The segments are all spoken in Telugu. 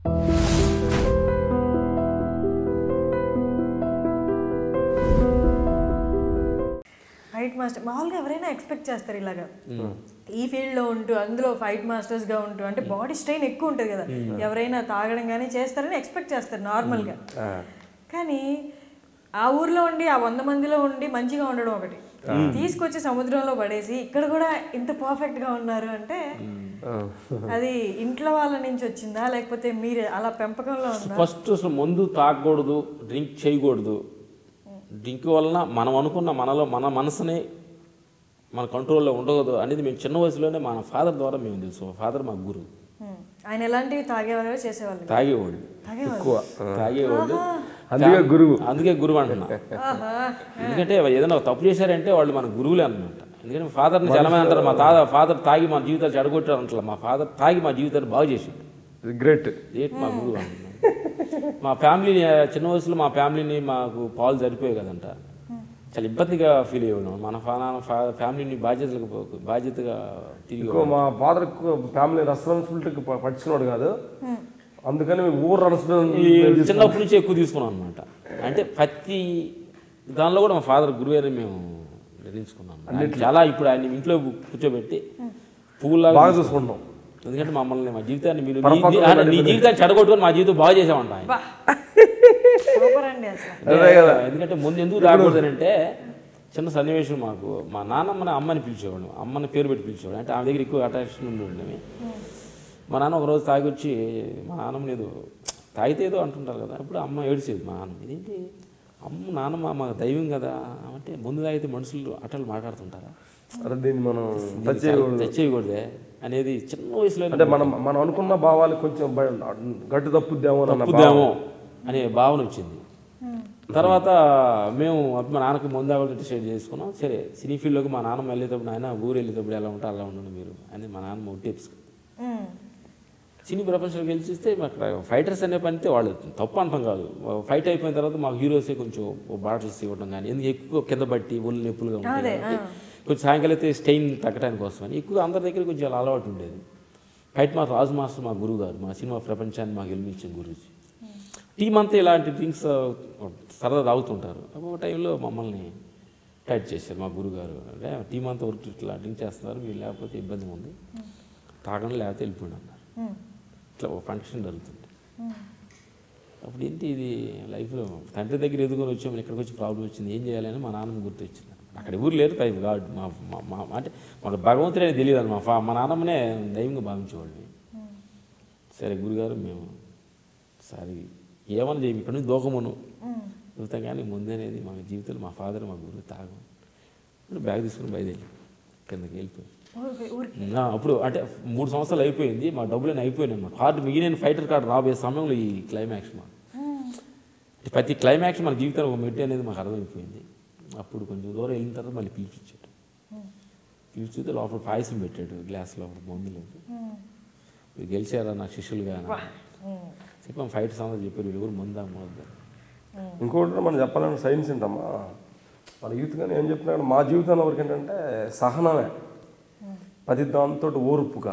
ఫైట్ మాస్టర్ మామూలుగా ఎవరైనా ఎక్స్పెక్ట్ చేస్తారు ఇలాగా ఈ ఫీల్డ్ లో ఉంటూ అందులో ఫైట్ మాస్టర్స్ గా ఉంటూ అంటే బాడీ స్ట్రెయిన్ ఎక్కువ ఉంటుంది కదా ఎవరైనా తాగడం కానీ చేస్తారని ఎక్స్పెక్ట్ చేస్తారు నార్మల్ గా కానీ ఆ ఊర్లో ఉండి ఆ వంద మందిలో ఉండి మంచిగా ఉండడం ఒకటి తీసుకొచ్చి సముద్రంలో పడేసి ఇక్కడ కూడా ఇంత పర్ఫెక్ట్ గా ఉన్నారు అంటే అది ఇంట్లో వాళ్ళ నుంచి వచ్చిందా లేకపోతే మీరు అలా పెంపకంలో ఉందా ఫస్ట్ అసలు మందు తాగకూడదు డ్రింక్ చేయకూడదు డ్రింక్ వలన మనం అనుకున్న మనలో మన మనసుని మన కంట్రోల్లో ఉండకూడదు అనేది మేము చిన్న వయసులోనే మన ఫాదర్ ద్వారా మేము తెలుసు మా ఫాదర్ మా గురువు ఉమ్. ఆయన ఎలాంటివి తాగేవారు చేసేవాళ్ళు తాగేవాళ్ళు ఎక్కువ తాగేవాళ్ళు అందుకే గురువు అందుకే గురువు అంటున్నా ఆహా. ఎందుకంటే ఏదైనా తప్పు చేశారంటే వాళ్ళు మన గురువులే అనమాట ఎందుకంటే ఫాదర్ని చాలా మంది అంటారు మా తాత ఫాదర్ తాగి మా జీవితాలు చెడగొట్టారు అంటారు మా ఫాదర్ తాగి మా జీవితాన్ని బాగు చేసిండు గ్రేట్ ఏంటి మా గురువు అంటున్నాను మా ఫ్యామిలీని చిన్న వయసులో మా ఫ్యామిలీని మాకు పాలు సరిపోయాయి కదంట చాలా ఇబ్బందిగా ఫీల్ అయ్యేవాళ్ళం మన ఫా- నాన్న ఫా- ఫ్యామిలీని బాధ్యతలకు పో- బాధ్యతగా తిరిగి ఎక్కువ మా ఫాదర్ ఎక్కువ ఫ్యామిలీ రెస్పాన్సిబిలిటీకి పట్టించుకున్నాడు కాదు అందుకని మేము ఊరు ఈ రెస్పాన్సిబిలిటీ చిన్నప్పటి నుంచి ఎక్కువ తీసుకున్నాం అనమాట అంటే ప్రతి దానిలో కూడా మా ఫాదర్ గురువేరే మేము నిర్ణయించుకున్నాం ఆయన చాలా ఇప్పుడు ఆయన ఇంట్లో కూర్చోబెట్టి పువ్వులాగా బాగా చూసుకుంటాం ఎందుకంటే మమ్మల్ని మా జీవితాన్ని మీరు పరపతి నీ- ఆయన నీ జీవితాన్ని చెడగొట్టుకొని మా జీవితం బాగా చేసామంట ఆయన బా సూపర్ అండి అసలు అదే కదా. ఎందుకంటే ముందు ఎందుకు రాకూడదంటే చిన్న సన్నివేశం మాకు మా నాన్నమ్మని అమ్మని పిలిచేవాడు అమ్మని పేరు పెట్టి పిలిచేవాడు అంటే ఆమె దగ్గర ఎక్కువ అట్రాక్షన్ ఉండి ఉండేవి మా నాన్న ఒకరోజు తాగి వచ్చి మా నాన్నమ్మ ఏదో తాగితే ఏదో అంటుంటారు కదా అప్పుడు అమ్మ ఏడిచేది మా నాన్నమ్మ ఇదేంటి అమ్మ నాన్నమ్మ మాకు దైవం కదా అంటే ముందు తాగితే మనుషులు అటలు మాట్లాడుతుంటారా అదే దీన్ని మనం టచ్ చేయకూడదు తెచ్చేయకూడదే అనేది చిన్న వయసులో అంటే మనం మనం అనుకున్న భావాలు కొంచెం బయ- గట్టు తప్పుద్దేమో అన్న భావం. తప్పుద్దామో అనే భావన వచ్చింది తర్వాత మేము అప్పుడు మా నాన్నకి ముందు ఆవిడ డిసైడ్ చేసుకున్నాం సరే సినీ ఫీల్డ్లోకి మా నాన్న వెళ్ళేటప్పుడు ఆయన ఊరు వెళ్ళేటప్పుడు ఎలా ఉంటారు అలా ఉండండి మీరు అని మా నాన్న టిప్స్ ఉమ్. సినీ ప్రపంచంలోకి వెళ్ళి చూస్తే అక్కడ ఫైటర్స్ అనే పనితే వాళ్ళు తప్పు అంటాం కాదు ఫైట్ అయిపోయిన తర్వాత మాకు హీరోసే కొంచెం బాటిల్స్ ఇవ్వడం కానీ ఎందుకు ఎక్కువ కింద బట్టి ఒళ్ళు నొప్పులుగా ఉంటాయి కాబట్టి కొంచెం సాయంకాలం అయితే స్టెయిన్ తగ్గడానికి కోసమని ఎక్కువ అందరి దగ్గర కొంచెం అలా అలవాటు ఉండేది ఫైట్ మా రాజు మాస్టర్ మా గురువు గారు మా సినిమా ప్రపంచాన్ని మాకు గెలిపించిన గురుజీ టీం అంతా ఇలాంటి డ్రింక్స్ సరదా తాగుతుంటారు ఒక టైంలో మమ్మల్ని టైట్ చేశారు మా గురుగారు అంటే టీం అంతా వర్క్ ఇట్లా డ్రింక్ చేస్తున్నారు మీరు లేకపోతే ఇబ్బంది ఉంది తాగండి లేకపోతే వెళ్ళిపోండి అన్నారు ఉమ్. ఇట్లా ఒక ఫంక్షన్ జరుగుతుంది అప్పుడు ఏంటి ఇది లైఫ్లో తండ్రి దగ్గర ఎదుగుని వచ్చాము ఇక్కడికి వచ్చి ప్రాబ్లం వచ్చింది ఏం చేయాలని మా నాన్నమ్మ గుర్తు వచ్చింది అక్కడ ఎవరు లేరు పై గాడ్ మా మా- మా అంటే మాకు భగవంతుడే తెలియదు అని మా ఫా మా నాన్నమ్మనే దైవంగా భావించేవాళ్ళని సరే గురుగారు మేము సరే ఏమని చేయం ఇక్కడ నుంచి దూకమును చెబుతాం కానీ ముందనేది మా జీవితంలో మా ఫాదర్ మా గురువు తాగం ఇప్పుడు బ్యాగ్ తీసుకుని బయలుదేరి కిందకి వెళ్ళిపోయి ఊరికి ఊరికి నా అప్పుడు అంటే మూడు సంవత్సరాలు అయిపోయింది మా డబ్బులు అయిపోయినాయి అనమాట కార్డు మిగిలిన ఫైటర్ కార్డు రాబోయే సమయంలో ఈ క్లైమాక్స్ మా అంటే ప్రతి క్లైమాక్స్ మన జీవితంలో ఒక మెట్టి అనేది మాకు అర్థమైపోయింది అప్పుడు కొంచెం దూరం వెళ్ళిన తర్వాత మళ్ళీ పిలిపించాడు పిలిచితే లోపల పాయసం పెట్టాడు గ్లాస్ లోపల మందు లేదు మీరు గెలిచారా నా శిష్యులుగా చెప్పాం ఫైట్ సంగతి చెప్పారు వీళ్ళు ఎవరు మందు అమ్మవద్దు ఇంకోటి మనం చెప్పాలంటే సైన్స్ ఏంటమ్మా మన యూత్ కానీ ఏం చెప్తున్నాడు మా జీవితంలో వరకు ఏంటంటే సహనమే పది దాంతో ఓర్పుగా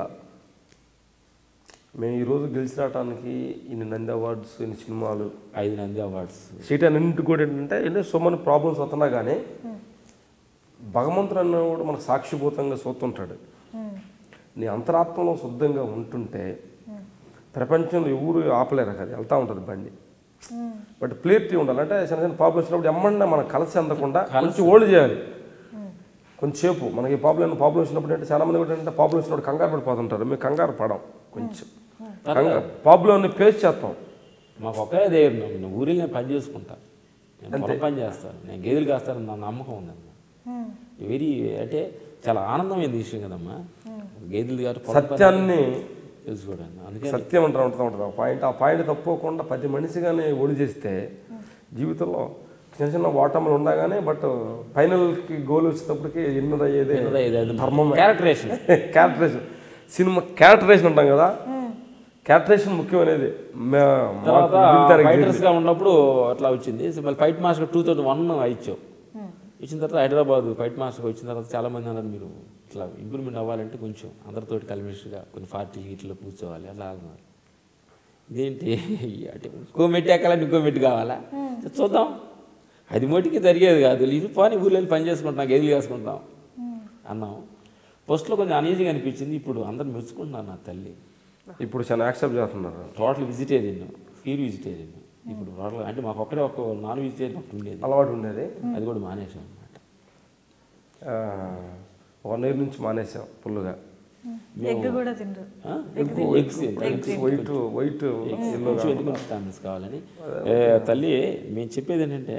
మేము ఈరోజు గెలిచి రావడానికి ఇన్ని నంది అవార్డ్స్ ఇన్ని సినిమాలు ఐదు నంది అవార్డ్స్ సీట్ అన్నింటి కూడా ఏంటంటే ఎన్నో సో మనీ ప్రాబ్లమ్స్ వస్తున్నా కానీ భగవంతుడు అన్న కూడా మనకు సాక్షిభూతంగా చూస్తుంటాడు నీ అంతరాత్మలో శుద్ధంగా ఉంటుంటే ప్రపంచంలో ఎవరు ఆపలేరు కదా వెళ్తూ ఉంటుంది బండి బట్ క్లియరిటీ ఉండాలి అంటే చిన్న చిన్న ప్రాబ్లమ్స్ వచ్చినప్పుడు ఎమ్మన్నా మనం కలిసి అందకుండా కొంచెం ఓల్డ్ చేయాలి కొంచెంసేపు మనకి ప్రాబ్లం ప్రాబ్లం వచ్చినప్పుడు అంటే చాలా మంది కూడా ఏంటంటే ప్రాబ్లం వచ్చినప్పుడు కంగారు పడిపోతుంటారు మేము కంగారు పడం కొంచెం కంగారు ప్రాబ్లంని ఫేస్ చేస్తాం మాకు ఒకే ధైర్యం నేను ఊరిలో నేను పని చేసుకుంటా నేను పొలం పని చేస్తాను నేను గేదెలు కాస్తాను నా నమ్మకం ఉందమ్మా వెరీ అంటే చాలా ఆనందమైన విషయం కదమ్మా గేదెలు గారు పొలం పని సత్యాన్ని తెలుసుకోవడానికి అందుకే సత్యం అంటారు ఉంటూ ఉంటుంది ఆ పాయింట్ ఆ పాయింట్ తప్పుకోకుండా ప్రతి మనిషిగానే ఒడి చేస్తే జీవితంలో చిన్న చిన్న ఓటములు ఉండగానే బట్ ఫైనల్కి గోల్ వచ్చేటప్పటికి ఎన్నర అయ్యేది ధర్మమే క్యారెక్టరేషన్ క్యారెక్టరేషన్ సినిమా క్యారెక్టరేషన్ అంటాం కదా క్యారెక్టరేషన్ ముఖ్యమైనది మే- మాకు తర్వాత జీవితానికి ఫైటర్స్ గా ఉన్నప్పుడు అట్లా వచ్చింది సో మళ్ళీ fight master two thousand one ఇచ్చావు ఇచ్చిన తర్వాత హైదరాబాద్ ఫైట్ మాస్టర్ వచ్చిన తర్వాత చాలా మంది అన్నారు మీరు ఇట్లా ఇంప్రూవ్మెంట్ అవ్వాలంటే కొంచెం అందరితోటి కలిసిగా కొన్ని పార్టీ ఇట్లా కూర్చోవాలి అలా అన్నారు ఇదేంటి అంటే ఇంకో మెట్టు ఎక్కాలని ఇంకో మెట్టు కావాలా చూద్దాం అది మట్టికి జరిగేది కాదు ఇది పోనీ ఊళ్ళో వెళ్ళి పని చేసుకుంటాం గేదెలు వేసుకుంటాం అన్నాం ఫస్ట్లో కొంచెం అనీజీగా అనిపించింది ఇప్పుడు అందరు మెచ్చుకుంటున్నారు నా తల్లి ఇప్పుడు చాలా యాక్సెప్ట్ చేస్తున్నారు టోటల్ వెజిటేరియన్ ప్యూర్ వెజిటేరియన్ ఇప్పుడు టోటల్ అంటే మాకు ఒక్కడే ఒక నాన్ వెజిటేరియన్ ఒకటి ఉండేది అలవాటు ఉండేది అది కూడా మానేసాం అనమాట వన్ ఇయర్ నుంచి మానేసాం ఫుల్గా ఎగ్ కూడా తినరు ఎగ్స్ వైట్ వైట్ కొంచెం ఎందుకు విటమిన్స్ కావాలని ఏ, తల్లి మేము చెప్పేది ఏంటంటే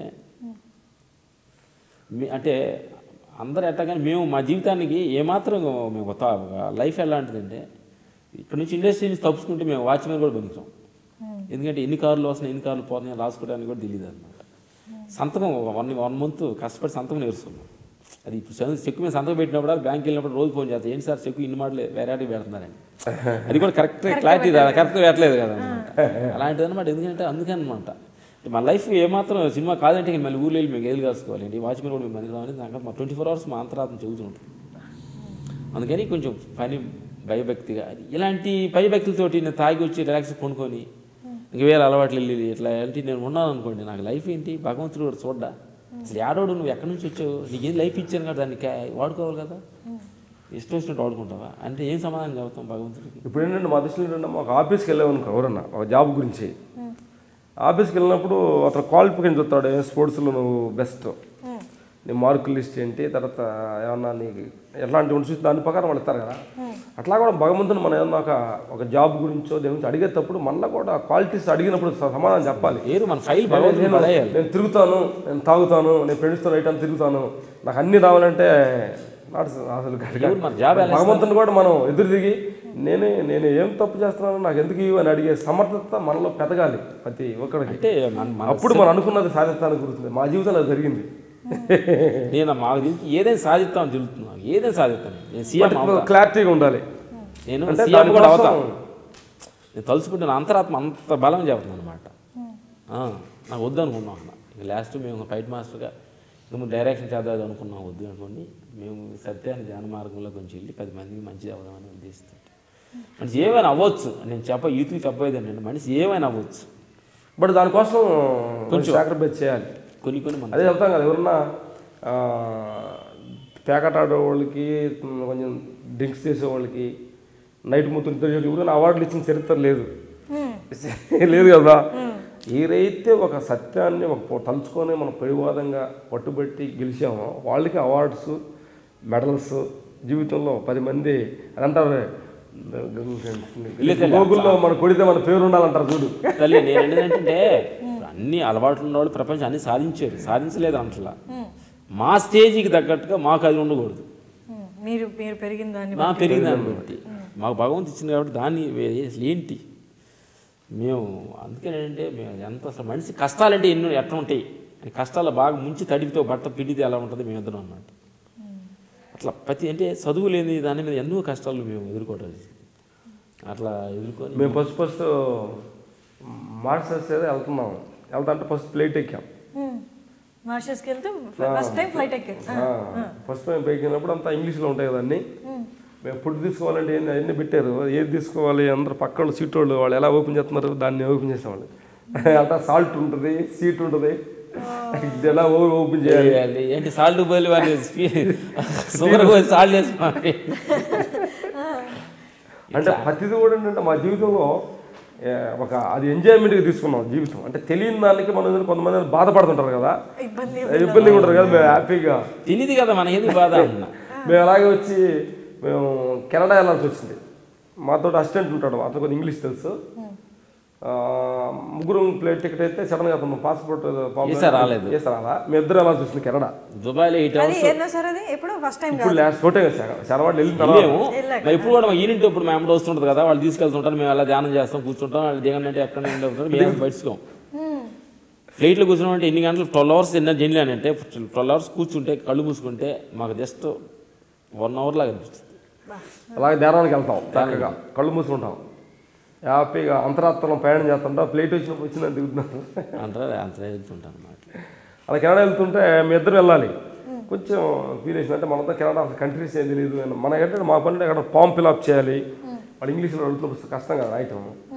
మీ అంటే అందరు ఎట్టా కానీ మేము మా జీవితానికి ఏమాత్రం మేము కొత్త లైఫ్ ఎలాంటిదంటే ఇక్కడ నుంచి ఇండస్ట్రీ నుంచి తప్పుకుంటే మేము వాచ్మెన్ కూడా బతుకుతాం ఎందుకంటే ఎన్ని కార్లు వస్తున్నాయి ఎన్ని కార్లు పోతున్నాయి రాసుకోవడానికి కూడా తెలియదు అనమాట సంతకం వన్ వన్ మంత్ కష్టపడి సంతకం నేర్చుకున్నాం అది ఇప్పుడు చదువు చెక్కు మీద సంతకం పెట్టినప్పుడు బ్యాంక్ వెళ్ళినప్పుడు రోజు ఫోన్ చేస్తాం ఏంటి సార్ చెక్కు ఇన్ని మాటలు వేరే ఆటికి పెడుతున్నారని అది కూడా కరెక్ట్ క్లారిటీ కరెక్ట్గా పెట్టలేదు కదా అనమాట అలాంటిది అనమాట ఎందుకంటే అందుకని అనమాట మా లైఫ్ ఏమాత్రం సినిమా కాదంటే ఇంక మళ్ళీ ఊళ్ళో వెళ్ళి మేము గేదెలు కాసుకోవాలి ఏంటి వాచ్మెన్ కూడా మేము మంది కావాలి నాకు మా ట్వంటీ ఫోర్ అవర్స్ మా అంతరాత్మ చెబుతూ ఉంటుంది అందుకని కొంచెం పని భయభక్తిగా ఇలాంటి భయభక్తులతోటి నేను తాగి వచ్చి రిలాక్స్ కొనుక్కొని ఇంక వేరే అలవాట్లు వెళ్ళి ఇట్లా ఏంటి నేను ఉన్నాను అనుకోండి నాకు లైఫ్ ఏంటి భగవంతుడు కూడా చూడ్డా అసలు ఏడోడు నువ్వు ఎక్కడి నుంచి వచ్చావు నీకు ఏం లైఫ్ ఇచ్చాను కదా దాన్ని క్యా- వాడుకోవాలి కదా ఇష్టం వచ్చినట్టు వాడుకుంటావా అంటే ఏం సమాధానం చెబుతాం భగవంతుడికి ఇప్పుడు ఏంటంటే మా దృష్టిలో ఏంటంటే ఒక ఆఫీస్కి వెళ్ళామనుకో ఎవరన్నా ఒక జాబ్ గురించి ఆఫీస్కి వెళ్ళినప్పుడు అతను క్వాలిఫికేషన్ చూస్తాడు ఏ స్పోర్ట్స్లో నువ్వు బెస్ట్ నీ మార్కుల లిస్ట్ ఏంటి తర్వాత ఏమన్నా నీకు ఎట్లాంటి చూసి దాని ప్రకారం వాళ్ళు ఇస్తారు కదా అట్లా కూడా భగవంతుని మనం ఏమన్నా ఒక ఒక జాబ్ గురించో దేని గురించి అడిగేటప్పుడు మళ్ళీ కూడా క్వాలిటీస్ అడిగినప్పుడు స- సమాధానం చెప్పాలి ఏరు మన ఫైల్ భగవంతుడు నేను పడేయాలి నేను తిరుగుతాను నేను తాగుతాను నేను ఫ్రెండ్స్తో నైట్ అంతా తిరుగుతాను నాకు అన్ని రావాలంటే నాట్ అసలు ఎవరు మన జాబ్ ఎలా భగవంతుని కూడా మనం ఎదురు తిరిగి నేనే నేను ఏం తప్పు చేస్తున్నాను నాకు ఎందుకు ఇవి అని అడిగే సమర్థత మనలో పెదగాలి ప్రతి ఒక్కరికి అంటే మన మన అప్పుడు మనం అనుకున్నది సాధిస్తానికి గుర్తుంది మా జీవితంలో అది జరిగింది నేను మాకు తెలిసి ఏదైనా సాధిస్తాను తెలుస్తున్నాను ఏదైనా సాధిస్తాను నేను సీఎం అవుతా క్లారిటీగా ఉండాలి నేను అంటే సీఎం కూడా అవుతా దానికోసం నేను తలుచుకుంటే నా అంతరాత్మ అంత బలం చెబుతున్నాను అనమాట నాకు వద్దు అనుకున్నాం అన్న ఇక లాస్ట్ మేము ఫైట్ మాస్టర్గా మేము డైరెక్షన్ చేద్దాం అనుకున్నాం వద్దు అనుకోండి మేము సత్యాన్ని ధ్యాన మార్గంలో కొంచెం వెళ్ళి పది మందికి మంచి అవుదామని ఉద్దేశిస్తుంటే మనిషి ఏమైనా అవ్వచ్చు నేను చెప్ప యూత్కి చెప్పేది ఏంటంటే మనిషి ఏమైనా అవ్వచ్చు బట్ దానికోసం కొంచెం సాక్రిఫైస్ చేయాలి కొన్ని కొన్ని మన అదే చెప్తాం కదా ఎవరన్నా ఆ, పేకాట ఆడే వాళ్ళకి ఉమ్, కొంచెం డ్రింక్స్ చేసే వాళ్ళకి నైట్ మొత్తం నిద్ర చేసే ఎవరైనా అవార్డులు ఇచ్చిన చరిత్ర లేదు లేదు కదా ఏదైతే ఒక సత్యాన్ని ఒక పొ- తలుచుకొని మనం పరివాదంగా పట్టుబట్టి గెలిచామో వాళ్ళకి అవార్డ్స్ మెడల్స్ జీవితంలో పది మంది అని అంటారు గూగుల్లో మన కొడితే మన పేరు ఉండాలంటారు చూడు తల్లి నేను ఏంటంటే అన్ని అలవాట్లు ఉన్నవాళ్ళు ప్రపంచం అన్ని సాధించారు సాధించలేదు అంటలా మా స్టేజ్కి తగ్గట్టుగా మాకు అది ఉండకూడదు ఉమ్, మీరు మీరు పెరిగిన దాన్ని మా పెరిగిన దాన్ని బట్టి మాకు భగవంతు ఇచ్చింది కాబట్టి దాన్ని వే- అసలు ఏంటి మేము అందుకే ఏంటంటే మేము ఎంత అసలు మనిషి కష్టాలంటే ఎన్నో ఎట్లా ఉంటాయి అని కష్టాలు బాగా ముంచి తడిపితే ఒక బట్ట పిండితే ఎలా ఉంటుంది మేము ఇద్దరం అన్నమాట అట్లా ప్రతి అంటే చదువు లేని దాని మీద ఎన్నో కష్టాలు మేము ఎదుర్కోవటాలి అట్లా ఎదుర్కొని మేము ఫస్ట్ ఫస్ట్ మార్క్స్ వెళ్తున్నాం వెళ్తా అంటే ఫస్ట్ ఫ్లైట్ ఎక్కాం మార్షల్స్కి వెళ్తే ఫస్ట్ టైం ఫ్లైట్ ఎక్కారు ఫస్ట్ టైం పైకి వెళ్ళినప్పుడు అంతా ఇంగ్లీష్లో ఉంటాయి కదా అన్నీ మేము ఫుడ్ తీసుకోవాలంటే ఏంది అవన్నీ పెట్టారు ఏది తీసుకోవాలి అందరు పక్క వాళ్ళు సీట్ వాళ్ళు వాళ్ళు ఎలా ఓపెన్ చేస్తున్నారు దాన్ని ఓపెన్ చేసేవాళ్ళు అంతా సాల్ట్ ఉంటుంది సీట్ ఉంటుంది ఇది ఎలా ఓపెన్ చేయాలి చేయాలి ఏంటి సాల్ట్ పోయి వాళ్ళు షుగర్ పోయి సాల్ట్ వేసుకోవాలి అంటే ప్రతిది కూడా ఏంటంటే మా జీవితంలో ఏ, ఒక అది ఎంజాయ్మెంట్గా తీసుకున్నాం జీవితం అంటే తెలియని దానికి మనం ఏదైనా కొంతమంది బాధపడుతుంటారు కదా ఇబ్బంది ఇబ్బందిగా ఉంటారు కదా మేము హ్యాపీగా తెలియదు కదా మనకి ఎందుకు బాధ అన్న మేము అలాగే వచ్చి మేము కెనడా వెళ్ళాల్సి వచ్చింది మాతో అసిస్టెంట్ ఉంటాడు అతను కొంచెం ఇంగ్లీష్ తెలుసు ఆ, ముగ్గురు ప్లేట్ టికెట్ అయితే సడన్గా అతను పాస్పోర్ట్ వీసా రాలేదు. రాలా మీ ఇద్దరు వెళ్ళాల్సి వచ్చింది కెనడా దుబాయ్లో ఎయిట్ అది అవర్స్ ఎన్నో సార్ అది ఎప్పుడు ఫస్ట్ టైం ఇప్పుడు లాస్ట్ ఫోటో శరవాడు వెళ్ళిన తర్వాత వెళ్ళాము మరి ఇప్పుడు కూడా మా యూనిట్ ఇప్పుడు మేము ఎంబడి వస్తుంటుంది కదా వాళ్ళు తీసుకెళ్తుంటారు మేము అలా ధ్యానం చేస్తాం కూర్చుంటాం వాళ్ళు దిగండి అంటే ఎక్కడ నుండి ఉంటారు మేము బయటసుకోం ఫ్లైట్లో కూర్చున్నాం అంటే ఎన్ని గంటలు ట్వెల్వ్ అవర్స్ ఎన్న జర్నీ అని అంటే ట్వెల్వ్ అవర్స్ కూర్చుంటే కళ్ళు మూసుకుంటే మాకు జస్ట్ వన్ అవర్ లాగా అనిపిస్తుంది అలాగే ధ్యానానికి వెళ్తాం చక్కగా కళ్ళు మూసుకుంటాం హ్యాపీగా అంతరాత్మలో ప్రయాణం చేస్తుంటాం ప్లేట్ వచ్చినప్పుడు వచ్చిందని దిగుతున్నాం అంటారు అంత వెళ్తుంటాను అనమాట అలా కెనడా వెళ్తుంటే మీ ఇద్దరు వెళ్ళాలి కొంచెం ఫీల్ వేసింది అంటే మనతో కెనడా అసలు కంట్రీస్ ఏం తెలియదు మన ఏంటంటే మా పని అక్కడ ఫామ్ ఫిల్అప్ చేయాలి వాడు ఇంగ్లీష్లో వెళ్తున్నప్పుడు కష్టం కదా రాయటం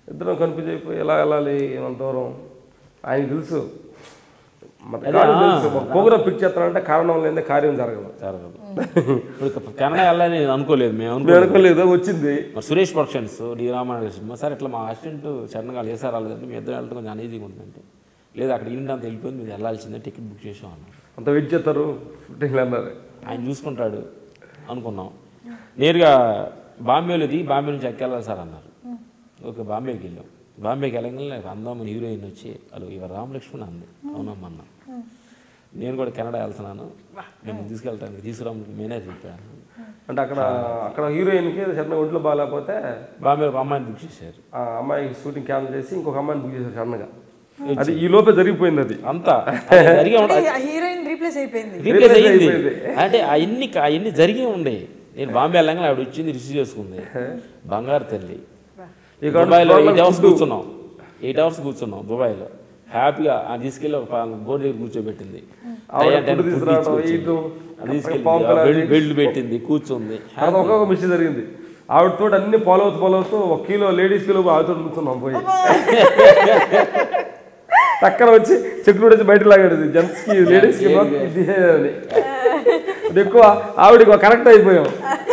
ఇద్దరం కన్ఫ్యూజ్ అయిపోయి ఎలా వెళ్ళాలి ఏమంత దూరం ఆయనకి తెలుసు మన అదే, కారణం ఆ, తెలుసు ప్రోగ్రామ్ పిక్ చేస్తానంటే కారణం లేదే కార్యం జరగదు జరగదు ఇప్పుడు కెనడా వెళ్ళాలని అనుకోలేదు మేము నేను అనుకోలేదు అనుకోలేదు వచ్చింది మరి సురేష్ ప్రొడక్షన్స్ డి రామారాయణ సినిమా సార్ ఇట్లా మా అసిస్టెంట్ సడన్గా వేసారు రాలేదంటే మీ ఇద్దరు వెళ్ళడం కొంచెం అనీజీగా ఉందంటే లేదు అక్కడ ఇంటి అంత వెళ్ళిపోయింది మీరు వెళ్ళాల్సిందే టికెట్ బుక్ చేసాం అన్నారు అంత వెయిట్ చేస్తారు ఫిఫ్టీన్ అన్నారు ఆయన చూసుకుంటాడు అనుకున్నాం నేరుగా బాంబేలో దిగి బాంబే నుంచి ఎక్కెళ్ళాలి సార్ అన్నారు ఓకే బాంబేకి వెళ్ళాం బాంబేకి వెళ్ళగానే అందమైన హీరోయిన్ వచ్చి అలా ఇవ రామలక్ష్మణ్ అంది అవునమ్మా అన్న నేను కూడా కెనడా వెళ్తున్నాను నేను తీసుకెళ్తాను తీసుకురామని నేనే చెప్పాను అంటే అక్కడ అక్కడ హీరోయిన్కి సడన్గా ఒంట్లో బాగాలేకపోతే బాంబేలో ఒక అమ్మాయిని బుక్ చేశారు ఆ అమ్మాయి షూటింగ్ క్యాన్సిల్ చేసి ఇంకొక అమ్మాయిని బుక్ చేశారు సడన్గా అది ఈ లోపే జరిగిపోయింది అది అంతా అది జరిగే ఉండ- అంటే హీరోయిన్ రీప్లేస్ అయిపోయింది రీప్లేస్ అయ్యింది అయిపోయింది. అంటే అవన్నీ అవన్నీ జరిగి ఉండే నేను బాంబే వెళ్ళంగా ఆవిడ వచ్చింది రిసీవ్ చేసుకుంది బంగారు తల్లి ఇక దుబాయ్లో వాళ్ళ ఎయిట్ అవర్స్ ఫుడ్ కూర్చున్నాం ఎయిట్ అవర్స్ కూర్చున్నాం దుబాయ్లో హ్యాపీగా ఆ తీసుకెళ్ళి ఒక బోర్డు దగ్గర కూర్చోబెట్టింది ఆవిడ టై అంటే ఫుడ్ ఫుడ్ తీసుకురావడం, తీసుకొచ్చింది. ఇటు, అది తీసుకెళ్ళి పాము ఆ కలర్ బెల్ట్ బెల్ట్ పెట్టింది కూర్చుంది తర్వాత ఒక్కొక్క మిషన్ జరిగింది ఆవిడతో అన్ని ఫాలో అవుతూ ఫాలో అవుతూ ఒక కిలో లేడీస్ కిలో ఆవిడతో నుంచున్నాం పోయి టక్కన వచ్చి సెక్యూరిటీ వచ్చి బయట లాగాడు జెంట్స్ కి లేడీస్ కి మొత్తం ఇది అని అది ఎక్కువ ఆవిడకి కరెక్ట్ అయిపోయాం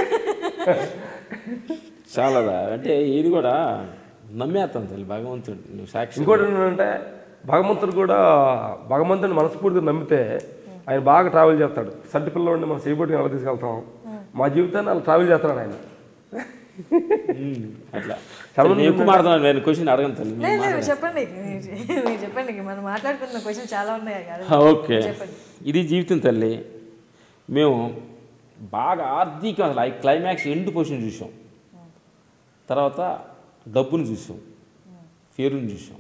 చాలా అంటే ఇది కూడా నమ్మేస్తాను తల్లి భగవంతుడు నువ్వు సాక్షి ఇంకోటి ఏంటంటే భగవంతుడు కూడా భగవంతుని మనస్ఫూర్తిగా నమ్మితే ఆయన బాగా ట్రావెల్ చేస్తాడు సంటి పిల్లవాడిని మనం చేయబట్టి ఎలా తీసుకెళ్తాం మా జీవితాన్ని అలా ట్రావెల్ చేస్తాడు ఆయన ఉమ్, అట్లా నేను ఎక్కువ మాట్లాడుతున్నాను నేను క్వశ్చన్ అడగను తల్లి లేదు లేదు మీరు చెప్పండి మీరు మీరు చెప్పండి మనం మాట్లాడుకున్న క్వశ్చన్ చాలా ఉన్నాయి కదా ఆ, ఓకే ఇది జీవితం తల్లి మేము బాగా ఆర్థిక అసలు ఈ క్లైమాక్స్ ఎండ్ పొజిషన్ చూసాం తర్వాత డబ్బును చూసాం పేరుని చూసాం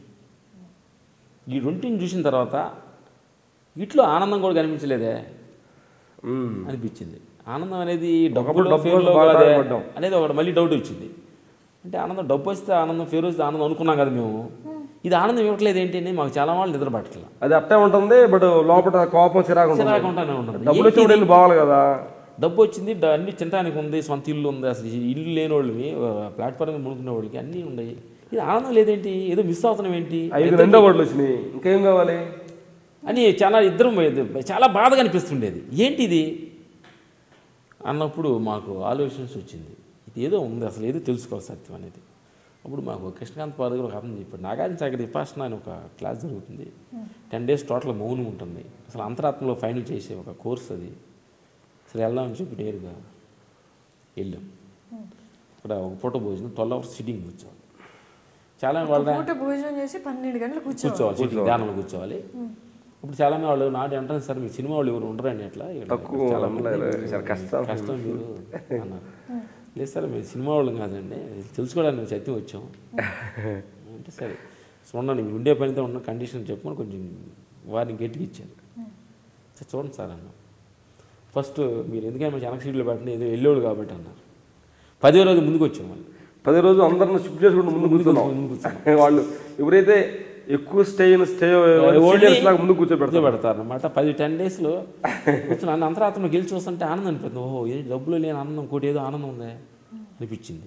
ఈ రెంటిని చూసిన తర్వాత వీటిలో ఆనందం కూడా కనిపించలేదే ఉమ్. అనిపించింది ఆనందం అనేది ఒకప్పుడు డబ్బులో డబ్బు ఫేర్లో బాగా కాదే తాగబడ్డాం. అనేది ఒకటి మళ్ళీ డౌట్ వచ్చింది అంటే ఆనందం డబ్బు వస్తే ఆనందం ఫేర్ వస్తే ఆనందం అనుకున్నాం కదా మేము ఇది ఆనందం ఇవ్వట్లేదు ఏంటి అని మాకు చాలా వాళ్ళు నిద్ర పట్టట్లా అది అట్టే ఉంటుంది బట్ లోపల కోపం చిరాకు ఉంటుంది చిరాకు ఉంటానే ఉంటుంది డబ్బులు వచ్చి కూడా బావాలి కదా డబ్బు వచ్చింది డ- అన్ని తినడానికి ఉంది సొంత ఇల్లు ఉంది అసలు ఈ ఇల్లు లేని వాళ్ళవి ప్లాట్ఫామ్ మునుకునే వాళ్ళకి అన్నీ ఉన్నాయి ఇది ఆనందం లేదేంటి ఏదో మిస్ అవుతున్నాం ఏంటి ఐదు రెండో ఓట్లు వచ్చినాయి ఇంకేం కావాలి అని చాలా ఇద్దరం చాలా బాధగా అనిపిస్తుండేది ఏంటి ఇది అన్నప్పుడు మాకు ఆలోచన వచ్చింది ఇది ఏదో ఉంది అసలు ఏదో తెలుసుకోవాలి సత్యం అనేది అప్పుడు మాకు కృష్ణకాంత్ పాద గారు ఒక అర్థం చెప్పాడు నాగార్జున సాగర్ విపాసన అని ఒక క్లాస్ జరుగుతుంది టెన్ డేస్ టోటల్ మౌనం ఉంటుంది అసలు అంతరాత్మలో ఫైనల్ చేసే ఒక కోర్స్ అది అసలు వెళ్దామని చెప్పి నేరుగా వెళ్ళాం అక్కడ ఒక పూట భోజనం ట్వెల్వ్ అవర్స్ సిట్టింగ్ కూర్చోవాలి చాలా వాళ్ళ పూట భోజనం చేసి పన్నెండు గంటలు కూర్చోవాలి కూర్చోవాలి సిట్టింగ్ ధ్యానంలో కూర్చోవాలి ఇప్పుడు చాలా మంది వాళ్ళు నాటి అంటారు సార్ మీ సినిమా వాళ్ళు ఎవరు ఉండరండి అట్లా ఇక్కడ తక్కువ చాలా మంది ఉండలేరు. చాలా కష్టం. కష్టం మీరు అన్నారు లేదు సార్ మేము సినిమా వాళ్ళం కాదండి తెలుసుకోవడానికి సత్యం వచ్చాం అంటే సరే చూడండి మీరు ఉండే పనితో ఉన్న కండిషన్ చెప్పుకొని కొంచెం వారిని గట్టిగా ఇచ్చారు సార్ చూడండి సార్ అన్న ఫస్ట్ మీరు ఎందుకైనా మంచి వెనక సీట్లు పెట్టండి ఏదో వెళ్ళేవాళ్ళు కాబట్టి అన్నారు పదే రోజు ముందుకు వచ్చాం మళ్ళీ పది రోజులు అందరిని షిఫ్ట్ చేసుకుంటూ ముందు కూర్చున్నాం వాళ్ళు ఎవరైతే ఎక్కువ స్టే స్టే లాగా ముందు కూర్చోబెడతారు పెడతారు అనమాట పది టెన్ డేస్లో కూర్చొని అన్న అంతరాత్మ గెలిచి చూస్తుంటే ఆనందం అనిపిస్తుంది ఓహో ఏంటి డబ్బులు లేని ఆనందం ఇంకోటి ఏదో ఆనందం ఉందే అనిపించింది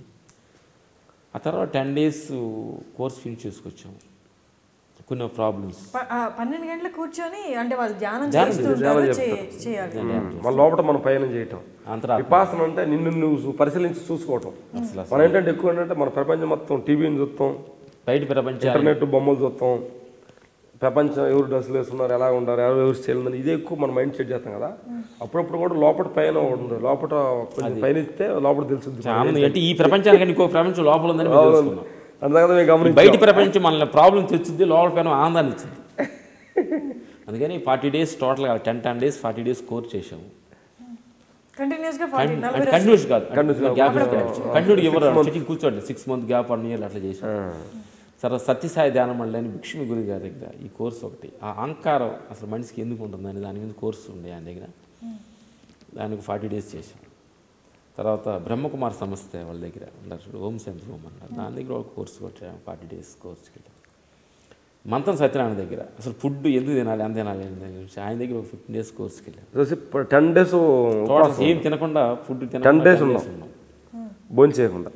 ఆ తర్వాత టెన్ డేస్ కోర్స్ ఫినిష్ చేసుకొచ్చాం కొన్ని ప్రాబ్లమ్స్ ప- ఆ పన్నెండు గంటలకు కూర్చొని అంటే వాళ్ళు ధ్యానం ధ్యానం చేస్తూ ధ్యానం ఉంటారు చెప్తారు. చే- చేయాలి మన లోపల మనం పయనం చేయటం అంతరాత్మ విపాసన అంటే నిన్ను నువ్వు పరిశీలించి చూసుకోవటం అసలు మనం ఏంటంటే ఎక్కువ ఏంటంటే మన ప్రపంచం మొత్తం టీవీని చూస్తాం బయట ప్రపంచం ఇంటర్నెట్ బొమ్మలు చూస్తాం ప్రపంచం ఎవరు డ్రెస్సులు వేస్తున్నారు ఎలా ఉంటారు ఎవరు ఎవరు స్టైల్ ఉందని ఇదే ఎక్కువ మనం మైండ్ సెట్ చేస్తాం కదా అప్పుడప్పుడు కూడా లోపల పైన ఒకటి ఉంది లోపల కొంచెం పైన ఇస్తే లోపల తెలుస్తుంది ఆనందం అంటే ఈ ప్రపంచానికని ఇంకో ప్రపంచం లోపల ఉందని మేము తెలుసుకున్నాం అందుకని మేము ఈ గమనించాం బయట ప్రపంచం మనల్ని ప్రాబ్లం తెచ్చుద్ది లోపల పైన ఆనందాన్ని ఇచ్చింది అందుకని ఫార్టీ డేస్ టోటల్గా ten ten days forty days course చేసాము కంటిన్యూస్ గా ఫార్టీ నలభై రోజులు కంటిన్యూస్ కాదు Continuous కాదు. గ్యాప్ కంటిన్యూ ఇవ్వరు సిట్టింగ్ కూర్చోండి six month gap one year అట్లా చేసాం సరే సత్యసాయి ధ్యానం మళ్ళీ అని భిక్షమి గురి గారి దగ్గర ఈ కోర్స్ ఒకటి ఆ అహంకారం అసలు మనిషికి ఎందుకు ఉంటుంది అని దాని మీద కోర్సు ఉండే ఆయన దగ్గర దానికి ఫార్టీ డేస్ చేసాం తర్వాత బ్రహ్మకుమార్ సంస్థ వాళ్ళ దగ్గర ఉన్నారు చూడు ఓం శాంతి ఓం అన్నారు దాని దగ్గర ఒక కోర్సు కొట్టాము ఫార్టీ డేస్ కోర్స్కి వెళ్ళాం మంతం సత్యనారాయణ దగ్గర అసలు ఫుడ్ ఎందుకు తినాలి ఎంత తినాలి అని దాని గురించి ఆయన దగ్గర ఒక ఫిఫ్టీన్ డేస్ కోర్స్కి వెళ్ళాం టెన్ డేస్ టోటల్ ఏం తినకుండా ఫుడ్ టెన్ తినకుండా డేస్ 10 ఉన్నాం ఉన్నాం భోజనం చేయకుండా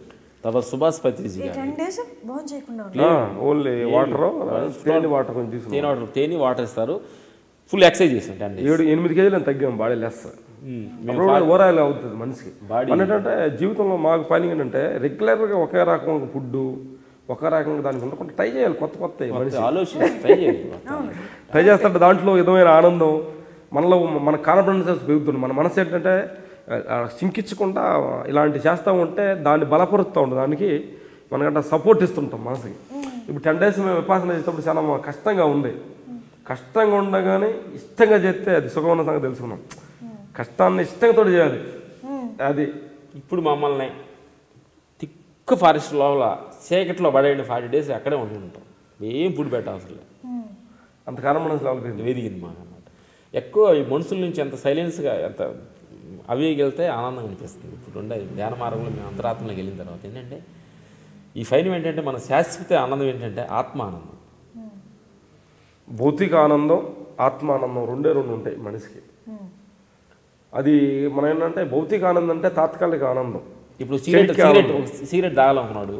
తర్వాత సుభాష్ పత్రిజీ ఈ గారు టెన్ డేస్ భోజనం చేయకుండా ఉన్నారు ఓన్లీ వాటర్ తేనె వాటర్ కొంచెం తీసుకున్నాం తేనె వాటర్ తేనె వాటర్ ఇస్తారు ఫుల్ ఎక్సర్సైజ్ చేస్తాం టెన్ డేస్ ఏడు ఎనిమిది కేజీలు తగ్గాం బాడీ లెస్ మేము ఓరాయిల్ అవుతుంది మనిషికి Body- మన ఏంటంటే జీవితంలో మాకు పని ఏంటంటే రెగ్యులర్గా ఒకే రకం ఫుడ్ ఒక రకంగా దానికి ఉండకుండా ట్రై చేయాలి కొత్త కొత్త మనిషి ఆలోచన ట్రై చేయాలి ట్రై చేస్తుంటే దాంట్లో విధమైన ఆనందం మనలో మన కాన్ఫిడెన్స్ పెరుగుతుంది మన మనసు ఏంటంటే ఆ, సింకించకుండా ఇలాంటి చేస్తూ ఉంటే దాన్ని బలపరుస్తూ ఉంటుంది దానికి మనకంటే సపోర్ట్ ఇస్తుంటాం మనసుకి ఇప్పుడు టెన్ డేస్ మేము విపాసన చేసేటప్పుడు చాలా మా కష్టంగా ఉంది కష్టంగా ఉండగానే ఇష్టంగా చేస్తే అది సుఖమైన సంగతి తెలుసుకున్నాం కష్టాన్ని ఇష్టంతో చేయాలి అది ఇప్పుడు మమ్మల్ని తిక్కు ఫారెస్ట్ లోపల చీకట్లో పడేయండి ఫార్టీ డేస్ అక్కడే ఉండి ఉంటాం ఏం ఫుడ్ పెట్ట అవసరం లేదు అంత కాన్ఫిడెన్స్ లెవెల్ పెరిగింది వెదిగింది మాకు అన్నమాట ఎక్కువ ఈ మనుషుల నుంచి ఎంత సైలెన్స్గా ఎంత అవేకి వెళ్తే ఆనందం అనిపిస్తుంది ఇప్పుడు ఉండే ధ్యాన మార్గంలో మేము అంతరాత్మలోకి వెళ్ళిన తర్వాత ఏంటంటే ఈ ఫైన్ ఏంటంటే మన శాశ్వత ఆనందం ఏంటంటే ఆత్మ ఆనందం భౌతిక ఆనందం ఆత్మ ఆనందం రెండే రెండు ఉంటాయి మనిషికి అది మనం ఏంటంటే భౌతిక ఆనందం అంటే తాత్కాలిక ఆనందం ఇప్పుడు సిగరెట్ చేతికి సిగరెట్ ఆనందం. ఒక సిగరెట్ తాగాలనుకున్నాడు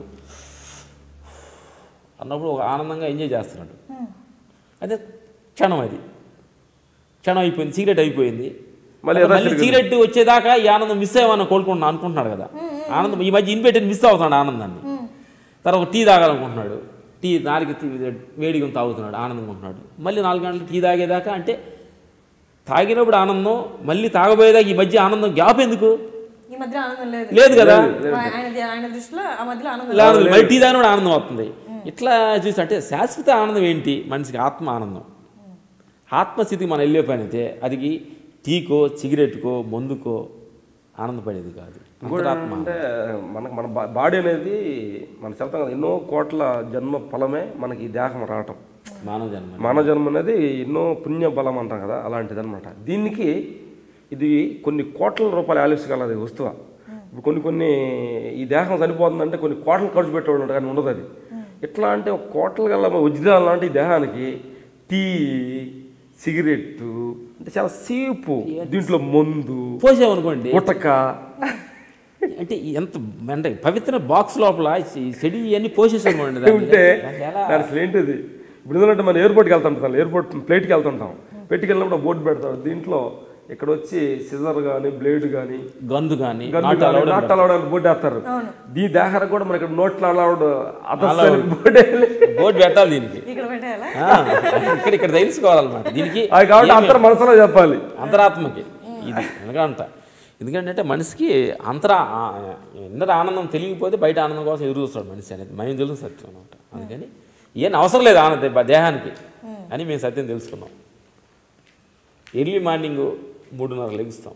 అన్నప్పుడు ఒక ఆనందంగా ఎంజాయ్ చేస్తున్నాడు అదే క్షణం అది క్షణం అయిపోయింది సిగరెట్ అయిపోయింది మళ్ళీ మళ్ళీ యథాస్థితికి సిగరెట్ వచ్చేదాకా ఈ ఆనందం మిస్ అయ్యామని కోలుకుంటున్నా అనుకుంటున్నాడు కదా ఆనందం ఈ మధ్య ఇన్పెట్టి మిస్ అవుతున్నాడు ఆనందాన్ని తర్వాత ఒక టీ తాగాలనుకుంటున్నాడు టీ నాలుగు వేడిగా తాగుతున్నాడు ఆనందంగా ఉంటున్నాడు మళ్ళీ నాలుగు గంటలు టీ తాగేదాకా అంటే తాగినప్పుడు ఆనందం మళ్ళీ తాగబోయేదాకా ఈ మధ్య ఆనందం గ్యాప్ ఎందుకు ఈ మధ్య ఆనందం లేదు లేదు కదా ఆయన ఆయన దృష్టిలో ఆ మధ్యలో ఆనందం లేదు మళ్ళీ టీ తాగినప్పుడు ఆనందం వస్తుంది ఇట్లా చూసి అంటే శాశ్వత ఆనందం ఏంటి మనిషికి ఆత్మ ఆనందం ఆత్మస్థితికి మనం వెళ్ళే పని అయితే అది టీకో సిగరెట్కో మందుకో ఆనందపడేది కాదు ఇంకోటి అంతరాత్మ అంటే మనకు మన బా- బాడీ అనేది మన చెప్తాం కదా ఎన్నో కోట్ల జన్మ ఫలమే మనకి ఈ దేహం రావటం మానవ జన్మ మానవ జన్మ అనేది ఎన్నో పుణ్య బలం అంటాం కదా అలాంటిది అనమాట దీనికి ఇది కొన్ని కోట్ల రూపాయలు ఆలోచించగలది వస్తువు ఇప్పుడు కొన్ని కొన్ని ఈ దేహం చనిపోతుందంటే కొన్ని కోట్లు ఖర్చు పెట్టేవాడు ఉంటాడు కానీ ఉండదు అది ఎట్లా అంటే ఒక కోట్ల గల వజ్రాలు లాంటి ఈ దేహానికి టీ సిగరెట్ అంటే చాలా సీపు దీంట్లో మందు పోసామనుకోండి ఉటక అంటే ఎంత అంటే పవిత్ర బాక్స్ లోపల ఈ చెడి ఇవన్నీ పోసేసామనుకోండి దాన్ని. ఉంటే దాన్ని ఎలా దాని అసలు ఏంటిది ఇప్పుడు ఎందుకంటే మనం ఎయిర్పోర్ట్కి వెళ్తుంటాం ఎయిర్పోర్ట్ ఫ్లైట్కి వెళ్తుంటాం ఫ్లైట్కి వెళ్ళినప్పుడు బోర్డు పెడతాడు దీంట్లో ఇక్కడ వచ్చి సిజర్ కానీ బ్లేడ్ కానీ గందు కానీ గన్ను కానీ నాట్ అలౌడ్ బోర్డు వేస్తారు దీని దేహార కూడా మన ఇక్కడ నోట్లో అలౌడ్ అదర్స్ బోర్డు బోర్డు పెట్టాలి దీనికి ఇక్కడ పెట్టేయాలా ఆ, ఇక్కడ ఇక్కడ తెలుసుకోవాలన్నమాట దీనికి అది కాబట్టి అందరు మనసులో చెప్పాలి అంతరాత్మకి ఇది ఎందుకంట ఎందుకంటే అంటే మనిషికి అంతరా ఆ- ఇందర ఆనందం తెలియకపోతే బయట ఆనందం కోసం ఎదురు చూస్తాడు మనిషి అనేది మేము తెలుసు సత్యం అనమాట అందుకని ఏం అవసరం లేదు ఆనంద దేహానికి అని మేము సత్యం తెలుసుకున్నాం ఎర్లీ మార్నింగ్ మూడున్నర లెగుస్తాం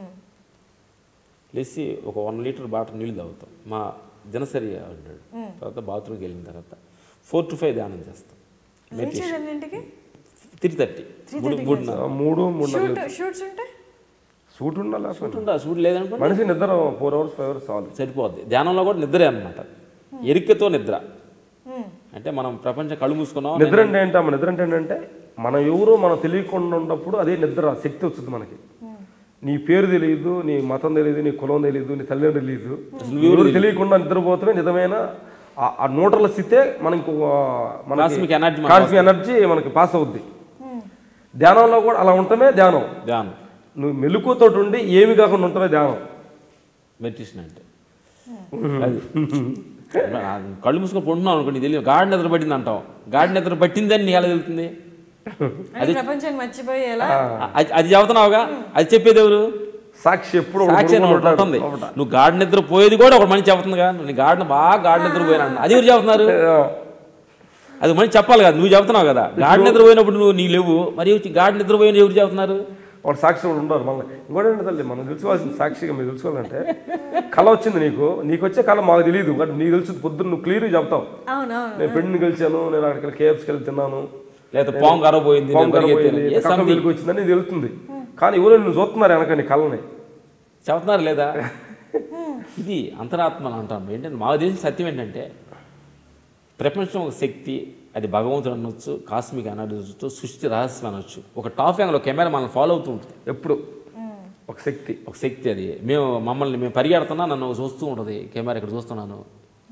లేచి ఒక వన్ లీటర్ బాటిల్ నీళ్ళు తాగుతాం మా దినసరి ఉంటాడు తర్వాత బాత్రూమ్కి వెళ్ళిన తర్వాత ఫోర్ టు ఫైవ్ ధ్యానం చేస్తాం లేచేది ఎన్నింటికి త్రీ థర్టీ మూడు మూడున్నర మూడు మూడు షూట్ షూట్స్ ఉంటే సూట్ ఉండాలి అసలు. ఉంటుందా సూట్ లేదనుకో మనిషి నిద్ర ఫోర్ అవర్స్ ఫైవ్ అవర్స్ చాలు సరిపోద్ది ధ్యానంలో కూడా నిద్రే అనమాట ఎరికతో నిద్ర అంటే మనం ప్రపంచం కళ్ళు మూసుకున్నాం నిద్ర అంటే ఏంటమ్మా నిద్ర అంటే ఏంటంటే మనం ఎవరో మనం తెలియకుండా ఉన్నప్పుడు అదే నిద్ర శక్తి వస్తుంది మనకి నీ పేరు తెలియదు నీ మతం తెలియదు నీ కులం తెలియదు నీ తల్లిదండ్రులు తెలియదు ఎవరు తెలియకుండా నిద్రపోతమే నిజమైన ఆ- ఆ న్యూట్రల్ స్థితే మనకు Cosmic energy మనకు కాస్మిక్ ఎనర్జీ మనకి పాస్ అవుద్ది ధ్యానంలో కూడా అలా ఉండటమే ధ్యానం ధ్యానం నువ్వు మెలకుతో ఉండి ఏమి కాకుండా ఉండటమే ధ్యానం మెడిటేషన్ అంటే అది ఆ కళ్ళు మూసుకొని పొంటున్నాం అనుకోండి తెలియదు గాడి నిద్ర పట్టింది అంటాం గాడి నిద్ర పట్టిందని నీకు ఎలా తెలుస్తుంది అది ప్రపంచాన్ని మర్చిపోయి ఎలా ఆ- అది అది చెబుతున్నావుగా అది చెప్పేది ఎవరు సాక్షి ఎప్పుడు ఒకడు సాక్షి అని పడుకొని ఒకటి ఉంటాడు. ఉంటుంది నువ్వు గాడి నిద్ర పోయేది కూడా ఒక మనిషి చెబుతుందిగా నీ గాడిన బాగా గాడి నిద్ర పోయినా అది ఎవరు చెబుతున్నారు ఆ, అది మనిషి చెప్పాలి కదా నువ్వు చెబుతున్నావు కదా గాడి నిద్ర పోయినప్పుడు నువ్వు నీ లేవు మరి వచ్చి గాడి నిద్ర పోయిన ఎవరు చెబుతున్నారు వాడు సాక్షి కూడా ఉండరు మళ్ళీ ఇంకోటి ఏంటి తల్లి మనం తెలుసుకోవాల్సిన సాక్షిగా మీరు తెలుసుకోవాలంటే కళ వచ్చింది నీకు నీకు వచ్చే కళ మాకు తెలియదు బట్ నీకు తెలుసు పొద్దున్న నువ్వు క్లియర్గా చెప్తావు అవునవును నేను ఫ్రెండ్ని కలిసాను నేను అక్కడికి కేఎఫ్స్కి వెళ్ళి తిన్నాను లేదా పాము కర్ర పోయింది పాము నేను కర్ర పరిగెత్తాను. పోయింది, ఏ కక్క something. వెలుగు వచ్చిందని నీకు తెలుస్తుంది కానీ ఎవరో నిన్ను చూస్తున్నారు వెనక నీ కళ్ళని చెబుతున్నారు లేదా ఇది అంతరాత్మ అని అంటాం ఏంటంటే మాకు తెలిసిన సత్యం ఏంటంటే ప్రపంచం ఒక శక్తి అది భగవంతుడు అనొచ్చు కాస్మిక్ అనొచ్చు సృష్టి రహస్యం అనొచ్చు ఒక టాప్ యాంగ్లో కెమెరా మనల్ని ఫాలో అవుతూ ఉంటుంది ఎప్పుడు ఒక శక్తి ఒక శక్తి అది మేము మమ్మల్ని మేము పరిగెడుతున్నా నన్ను చూస్తూ ఉంటుంది కెమెరా ఇక్కడ చూస్తున్నాను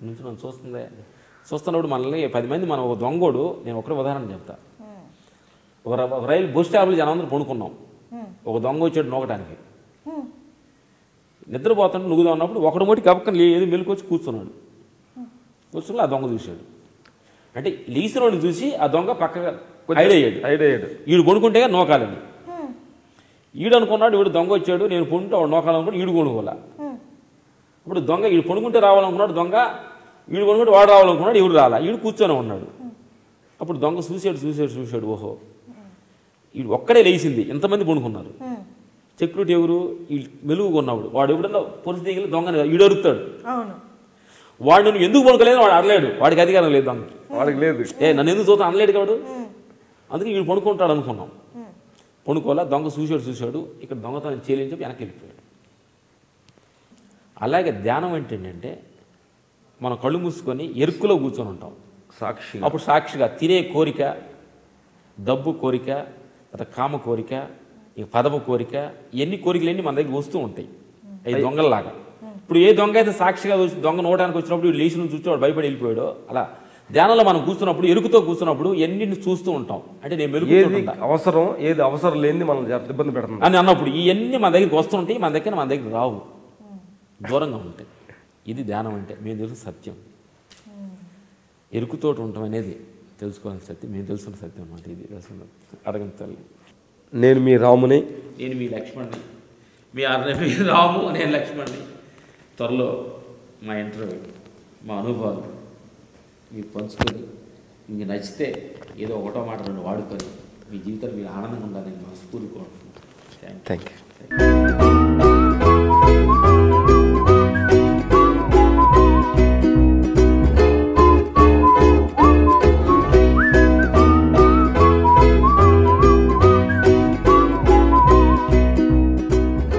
నుంచి నన్ను చూస్తుందే చూస్తున్నప్పుడు మనల్ని పది మంది మనం ఒక దొంగోడు నేను ఒకటే ఉదాహరణ చెప్తా ఒక ర- ఒక రైలు బస్ స్టాప్లో జనం అందరూ పడుకున్నాం ఒక దొంగ వచ్చాడు నూకటానికి నిద్రపోతాడు నువ్వుదా ఉన్నప్పుడు ఒకడు మొట్టి కప్పకని లేదు మెలుకొచ్చి కూర్చున్నాడు కూర్చుని ఆ దొంగ చూశాడు అంటే లీసిన వాడిని చూసి ఆ దొంగ పక్కగా హైడ్ అయ్యాడు ఐడియా అయ్యాడు ఈడు కొనుక్కుంటే నోకాలని ఈడు అనుకున్నాడు వీడు దొంగ వచ్చాడు నేను పొంటే వాడు నోకాలనుకుని ఈడు కొనుక్కోలే ఇప్పుడు దొంగ ఈడు కొనుక్కుంటే రావాలనుకున్నాడు దొంగ ఈడు కొనుక్కుంటే వాడు రావాలనుకున్నాడు ఈడు రాలా ఈడు కూర్చొని ఉన్నాడు అప్పుడు దొంగ చూసాడు చూసాడు చూసాడు ఓహో ఈడు ఒక్కడే లేచింది ఎంతమంది పడుకున్నారు సెక్యూరిటీ ఎవరు ఈ మెలుగు కొన్నవాడు వాడు ఎవడన్నా పొలిసి దిగిలి దొంగని ఈడు అరుస్తాడు అవును వాడు నువ్వు ఎందుకు పడుకోలేదు వాడు అరలేడు వాడికి అధికారం లేదు దొంగకి వాడికి లేదు ఏ నన్ను ఎందుకు చూస్తా అనలేడు కాడు అందుకే వీడు పడుకుంటాడు అనుకున్నాం పడుకోవాలా దొంగ చూశాడు చూశాడు ఇక్కడ దొంగతనం చేయలేని చెప్పి వెనక్కి వెళ్ళిపోయాడు అలాగే ధ్యానం అంటే ఏంటంటే మనం కళ్ళు మూసుకొని ఎరుకులో కూర్చొని ఉంటాం సాక్షి అప్పుడు సాక్షిగా తినే కోరిక డబ్బు కోరిక తర్వాత కామ కోరిక ఇక పదవ కోరిక ఇవన్నీ కోరికలన్నీ మన దగ్గర వస్తూ ఉంటాయి అవి దొంగల్లాగా ఇప్పుడు ఏ దొంగ అయితే సాక్షిగా వచ్చి దొంగ నోటానికి వచ్చినప్పుడు వీడు లేచి నుంచి చూస్తే వాడు భయపడి వెళ్ళిపోయాడో అలా ధ్యానంలో మనం కూర్చున్నప్పుడు ఎరుకుతో కూర్చున్నప్పుడు ఎన్నింటిని చూస్తూ ఉంటాం అంటే నేను మెలుగుతూ ఏది ఉంటా అవసరం ఏది అవసరం లేనిది మనం జాగ్రత్త ఇబ్బంది పెడుతుంది అని అన్నప్పుడు ఇవన్నీ మన దగ్గరికి వస్తుంటాయి మన దగ్గర మన దగ్గర రావు దూరంగా ఉంటాయి ఇది ధ్యానం అంటే మేము తెలుసు సత్యం ఎరుకుతోటి ఉండటం అనేది తెలుసుకోవాల్సిన సత్యం మేము తెలుసుకున్న సత్యం అన్నమాట ఇది అసలు అడగండి తల్లి నేను మీ రాముని నేను మీ లక్ష్మణ్ని మీ అన్న మీ రాము నేను లక్ష్మణ్ని త్వరలో మా ఇంటర్వ్యూ మా అనుభవాలు మీరు పంచుకొని మీకు నచ్చితే ఏదో ఒకటో మాట రెండు వాడుకొని మీ జీవితంలో మీరు ఆనందంగా ఉండాలని మనస్ఫూర్తి కోరుకుంటున్నాను థ్యాంక్ యూ థ్యాంక్ యూ